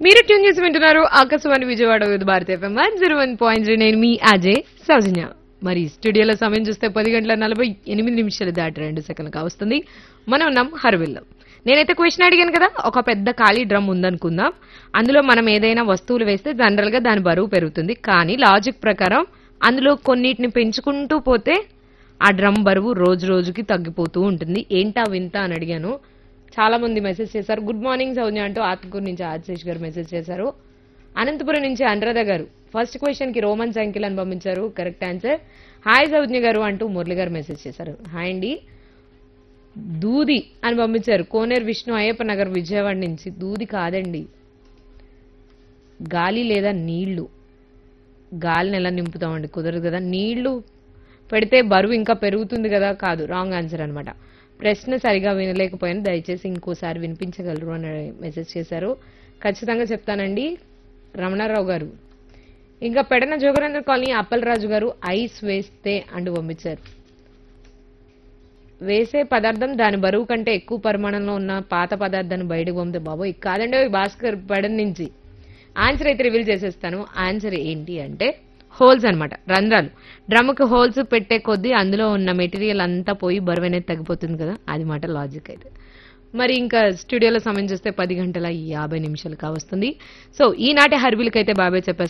మీరు ట్యూన్ చేసి వింటున్నారు ఆకాశవాణి విజయవాడ విత్ భారత FM one zero one point నేను మీ అజయ్ సౌజన్య మరి స్టూడియోలో సమయం చూస్తే పది గంటల నలభై ఎనిమిది నిమిషాలు దాటి రెండు సెకండ్లు కావస్తుంది మనం ఉన్నాం హర్విల్లో నేనైతే క్వశ్చన్ అడిగాను కదా ఒక పెద్ద ఖాళీ డ్రమ్ ఉందనుకుందాం అందులో మనం ఏదైనా వస్తువులు వేస్తే జనరల్ గా దాని బరువు పెరుగుతుంది కానీ లాజిక్ ప్రకారం అందులో కొన్నిటిని పెంచుకుంటూ పోతే ఆ డ్రమ్ బరువు రోజు రోజుకి తగ్గిపోతూ ఉంటుంది ఏంటా వింత అని అడిగాను చాలా మంది మెసేజ్ చేశారు గుడ్ మార్నింగ్ సౌజన్య అంటూ ఆత్మకూరు నుంచి ఆశీష్ గారు మెసేజ్ చేశారు అనంతపురం నుంచి అనురాధ గారు ఫస్ట్ క్వశ్చన్ కి రోమన్ సంఖ్యలు అని పంపించారు కరెక్ట్ ఆన్సర్ హాయ్ సౌజన్య గారు అంటూ మురళి గారు మెసేజ్ చేశారు హాయ్ అండి దూది అని పంపించారు కోనేరు విష్ణు అయ్యప్ప నగర్ విజయవాడ నుంచి దూది కాదండి గాలి లేదా నీళ్లు గాలిని ఎలా నింపుతామండి కుదరదు కదా నీళ్లు పెడితే బరువు ఇంకా పెరుగుతుంది కదా కాదు రాంగ్ ఆన్సర్ అన్నమాట ప్రశ్న సరిగా వినలేకపోయాను దయచేసి ఇంకోసారి వినిపించగలరు అని మెసేజ్ చేశారు ఖచ్చితంగా చెప్తానండి రమణారావు గారు ఇంకా పెడన జోగరేంద్ర కాలనీ అప్పలరాజు గారు ఐస్ వేస్తే అంటూ పంపించారు వేసే పదార్థం దాని బరువు కంటే ఎక్కువ పరిమాణంలో ఉన్న పాత పదార్థాన్ని బయటకు పంపితే బాబోయ్ కాదండి ఓయ్ భాస్కర్ పడన్ నుంచి ఆన్సర్ అయితే రివీల్ చేసేస్తాను ఆన్సర్ ఏంటి అంటే హోల్స్ అన్నమాట రంధ్రాలు డ్రమ్కి హోల్స్ పెట్టే కొద్దీ అందులో ఉన్న మెటీరియల్ అంతా పోయి బరువు అనేది తగ్గిపోతుంది కదా అది మాట లాజిక్ అయితే మరి ఇంకా స్టూడియోలో సమయం చూస్తే పది గంటల యాభై నిమిషాలు కావస్తుంది సో ఈనాటి హర్బిల్కి అయితే బాబాయ్ చెప్పేస్తారు